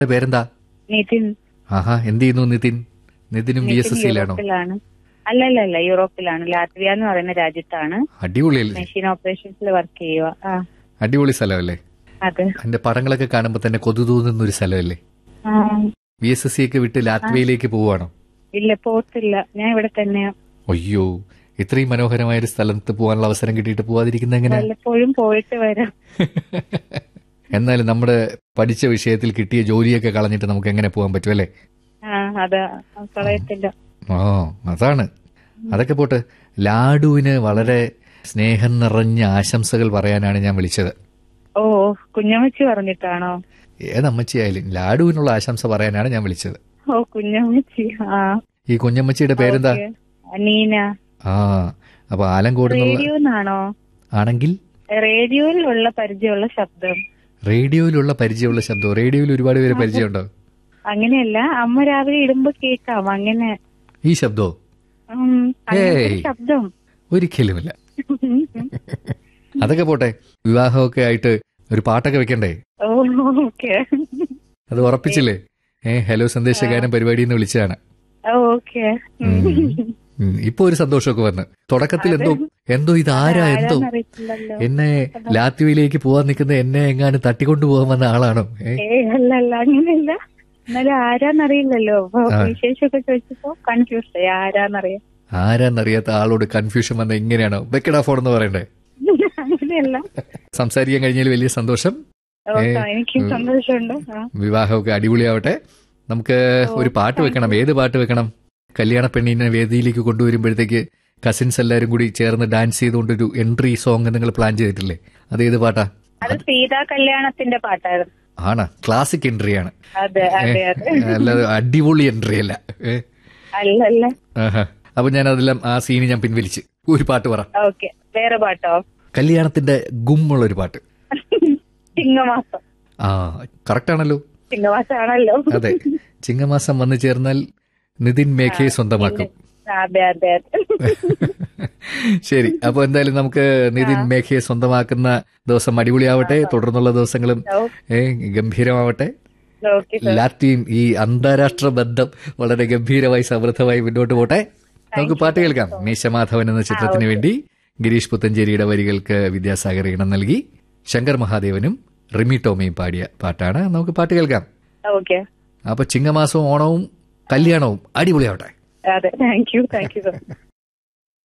പേരെന്താ നിതിൻ ആഹാ എന്ത് ചെയ്യുന്നു നിതിൻ നിതിനും ബി എസ് നിതിൻ എസ് സിയിലാണോ യൂറോപ്പിലാണ് അല്ലല്ലല്ല യൂറോപ്പിലാണ് ലാത്വിയ എന്ന് പറയുന്ന രാജ്യത്താണ് അടിപൊളിയല്ലേ മെഷീൻ ഓപ്പറേഷൻസിൽ വർക്ക് ചെയ്യുക ആ അടിപൊളി സ്ഥലമല്ലേ അതെ അതിന്റെ പടങ്ങളൊക്കെ കാണുമ്പോൾ തന്നെ കൊതു തോന്നുന്ന ഒരു സ്ഥലമല്ലേ ആ, ബി എസ് എസ് സി ഒക്കെ വിട്ട് ലാത്വിയയിലേക്ക് പോവാണോ ഇല്ല പോത്തില്ല ഞാൻ ഇവിടെ തന്നെയാ അയ്യോ ഇത്രയും മനോഹരമായ ഒരു സ്ഥലത്ത് പോകാനുള്ള അവസരം കിട്ടിയിട്ട് പോവാതിരിക്കുന്ന എങ്ങനെ വല്ലപ്പോഴും പോയിട്ട് വരാം എന്നാലും നമ്മുടെ പഠിച്ച വിഷയത്തിൽ കിട്ടിയ ജോലിയൊക്കെ കളഞ്ഞിട്ട് നമുക്ക് എങ്ങനെ പോകാൻ പറ്റും അല്ലേ ആ അതാ കളയത്തില്ല ആ അതാണ് അതൊക്കെ പോട്ട് ലാഡുവിന് വളരെ സ്നേഹം നിറഞ്ഞ ആശംസകൾ പറയാനാണ് ഞാൻ വിളിച്ചത് ഓ കുഞ്ഞമ്മച്ചി പറഞ്ഞിട്ടാണോ ഏതമ്മച്ചിയായാലും ലാഡുവിനുള്ള ആശംസ പറയാനാണ് ഞാൻ വിളിച്ചത് ഓ കുഞ്ഞമ്മച്ചി ആ ഈ കുഞ്ഞമ്മച്ചിയുടെ പേരെന്താ ഓക്കേ. നീന ആ അപ്പൊ ആലങ്കോട് എന്നുള്ള റേഡിയോ എന്നാണോ ആണെങ്കിൽ റേഡിയോയിലുള്ള പരിചയമുള്ള ശബ്ദം റേഡിയോയിലുള്ള പരിചയമുള്ള ശബ്ദം റേഡിയോയിൽ ഒരുപാട് പേര് പരിചയമുണ്ടോ അങ്ങനെയല്ല അമ്മ രാവിലെ ഇടുമ്പോ കേക്കാം അങ്ങനെ ഈ ശബ്ദോ ഉം, അങ്ങനത്തെ ഏയ്. ശബ്ദം ഒരിക്കലുമില്ല അതൊക്കെ പോട്ടെ വിവാഹമൊക്കെ ആയിട്ട് ഒരു പാട്ടൊക്കെ വെക്കണ്ടേ ഓ ഓക്കെ അത് ഉറപ്പിച്ചില്ലേ ഏ ഹലോ സന്ദേശഗാനം പരിപാടി എന്ന് വിളിച്ചതാണ് ഓക്കെ ഉം, ഇപ്പൊ ഒരു സന്തോഷമൊക്കെ വന്ന് തുടക്കത്തിൽ എന്തോ എന്തോ ഇത് ആരാ എന്തോ അറിയത്തില്ലല്ലോ എന്നെ ലാത്വിയിലേക്ക് പോവാൻ നിൽക്കുന്ന എന്നെ എങ്ങാനും തട്ടിക്കൊണ്ടു പോകാൻ വന്ന ആളാണോ ഏ ഏ അല്ല അല്ല അങ്ങനെയല്ല എന്നാലും ആരാന്നറിയില്ലല്ലോ അപ്പൊ ആ. വിശേഷമൊക്കെ ചോദിച്ചപ്പോ കൺഫ്യൂസ് ആയി ആരാന്നറിയാം ആരാന്നറിയാത്ത ആളോട് കൺഫ്യൂഷൻ വന്ന എങ്ങനെയാണോ വെക്കടാ ഫോൺ എന്ന് പറയണ്ടേ അങ്ങനെയല്ല സംസാരിക്കാൻ കഴിഞ്ഞാൽ വലിയ സന്തോഷം ഓ, എനിക്ക് സന്തോഷമുണ്ട് ആ. വിവാഹമൊക്കെ അടിപൊളിയാവട്ടെ നമുക്ക് ഒരു പാട്ട് വെക്കണം ഏത് പാട്ട് വെക്കണം കല്യാണ പെണ്ണിനെ വേദിയിലേക്ക് കൊണ്ടുവരുമ്പോഴത്തേക്ക് കസിൻസ് എല്ലാവരും കൂടി ചേർന്ന് ഡാൻസ് ചെയ്തുകൊണ്ടൊരു എൻട്രി സോങ് നിങ്ങൾ പ്ലാൻ ചെയ്തിട്ടില്ലേ അത് ഏത് പാട്ടാ അത് സീതാ കല്യാണത്തിന്റെ പാട്ടായിരുന്നു ആണ് ക്ലാസിക് എൻട്രി ആണ് അതെ അതെ അതെ അല്ലാതെ അടിപൊളി എൻട്രി അല്ല ഏ? അല്ലല്ല ആഹാ. അപ്പൊ ഞാൻ അതെല്ലാം ആ സീന് ഞാൻ പിൻവലിച്ച് ഒരു പാട്ട് പറ ഓക്കെ വേറെ പാട്ടോ കല്യാണത്തിന്റെ ഗുമ്മുള്ള ഒരു പാട്ട് ചിങ്ങമാസം ആ കറക്റ്റ് ആണല്ലോ ചിങ്ങമാസമാണല്ലോ അതെ ചിങ്ങമാസം വന്നു ചേർന്നാൽ നിതിൻ മേഘയെ സ്വന്തമാക്കും അതെ അതെ അതെ ശരി അപ്പൊ എന്തായാലും നമുക്ക് നിതിൻ മേഘയെ സ്വന്തമാക്കുന്ന ദിവസം അടിപൊളിയാവട്ടെ തുടർന്നുള്ള ദിവസങ്ങളും ഏ, ഗംഭീരമാവട്ടെ ഓക്കെ ലാറ്റിൻ ഈ അന്താരാഷ്ട്ര ബന്ധം വളരെ ഗംഭീരമായി സമൃദ്ധമായി മുന്നോട്ട് പോട്ടെ നമുക്ക് പാട്ട് കേൾക്കാം മീശമാധവൻ എന്ന ചിത്രത്തിന് വേണ്ടി ഗിരീഷ് പുത്തഞ്ചേരിയുടെ വരികൾക്ക് വിദ്യാസാഗർ ഈണം നൽകി ശങ്കർ മഹാദേവനും റിമി ടോമിയും പാടിയ പാട്ടാണ് നമുക്ക് പാട്ട് കേൾക്കാം ഓക്കെ അപ്പൊ ചിങ്ങമാസവും ഓണവും കല്യാണവും അടിപൊളിയാവട്ടെ അതെ താങ്ക് യു താങ്ക് യു